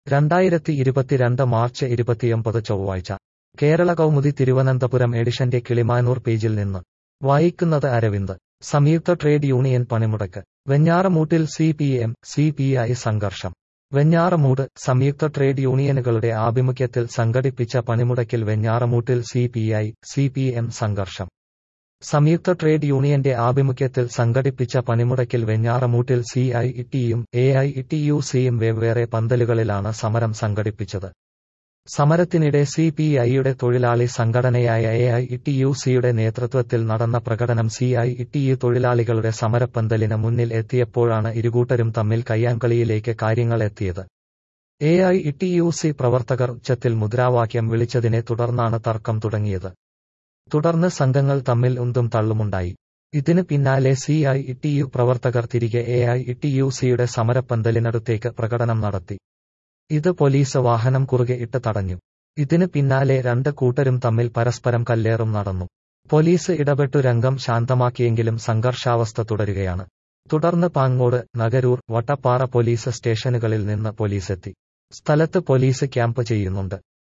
രണ്ടായിരത്തി ഇരുപത്തിരണ്ട് മാർച്ച് ഇരുപത്തിയൊമ്പത് ചൊവ്വാഴ്ച കേരള കൗമുദി തിരുവനന്തപുരം എഡിഷന്റെ കിളിമാനൂർ പേജിൽ നിന്ന് വായിക്കുന്നത് അരവിന്ദ് സംയുക്ത ട്രേഡ് യൂണിയൻ പണിമുടക്ക് വെഞ്ഞാറമൂട്ടിൽ C P M C P I സംഘർഷം വെഞ്ഞാറമൂട് സംയുക്ത ട്രേഡ് യൂണിയനുകളുടെ ആഭിമുഖ്യത്തിൽ സംഘടിപ്പിച്ച പണിമുടക്കിൽ വെഞ്ഞാറമൂട്ടിൽ C P I C P M സംഘർഷം സംയുക്ത ട്രേഡ് യൂണിയന്റെ ആഭിമുഖ്യത്തിൽ സംഘടിപ്പിച്ച പണിമുടക്കിൽ വെഞ്ഞാറമൂട്ടിൽ സി ഐ ടിയും എ ഐ ടി യു സിയും വെവ്വേറെ പന്തലുകളിലാണ് സമരം സംഘടിപ്പിച്ചത് സമരത്തിനിടെ സി പി ഐയുടെ തൊഴിലാളി സംഘടനയായ എ ഐ ടി യു സിയുടെ നേതൃത്വത്തിൽ നടന്ന പ്രകടനം സി ഐ ടി യു തൊഴിലാളികളുടെ സമരപ്പന്തലിന് മുന്നിൽ എത്തിയപ്പോഴാണ് ഇരുകൂട്ടരും തമ്മിൽ കയ്യാങ്കളിയിലേക്ക് കാര്യങ്ങൾ എത്തിയത് A I T U C പ്രവർത്തകർ ഉച്ചത്തിൽ മുദ്രാവാക്യം വിളിച്ചതിനെ തുടർന്നാണ് തർക്കം തുടങ്ങിയത് തുടർന്ന് സംഘങ്ങൾ തമ്മിൽ ഉന്തും തള്ളുമുണ്ടായി ഇതിന് പിന്നാലെ സി ഐ ടി യു പ്രവർത്തകർ തിരികെ എ ഐ ടി യു സിയുടെ സമരപ്പന്തലിനടുത്തേക്ക് പ്രകടനം നടത്തി ഇത് പോലീസ് വാഹനം കുറുകെ ഇട്ട് തടഞ്ഞു ഇതിന് പിന്നാലെ രണ്ട് കൂട്ടരും തമ്മിൽ പരസ്പരം കല്ലേറും നടന്നു പോലീസ് ഇടപെട്ടു രംഗം ശാന്തമാക്കിയെങ്കിലും സംഘർഷാവസ്ഥ തുടരുകയാണ് തുടർന്ന് പാങ്ങോട് നഗരൂർ വട്ടപ്പാറ പോലീസ് സ്റ്റേഷനുകളിൽ നിന്ന് പോലീസെത്തി സ്ഥലത്ത് പോലീസ് ക്യാമ്പ് ചെയ്യുന്നുണ്ട്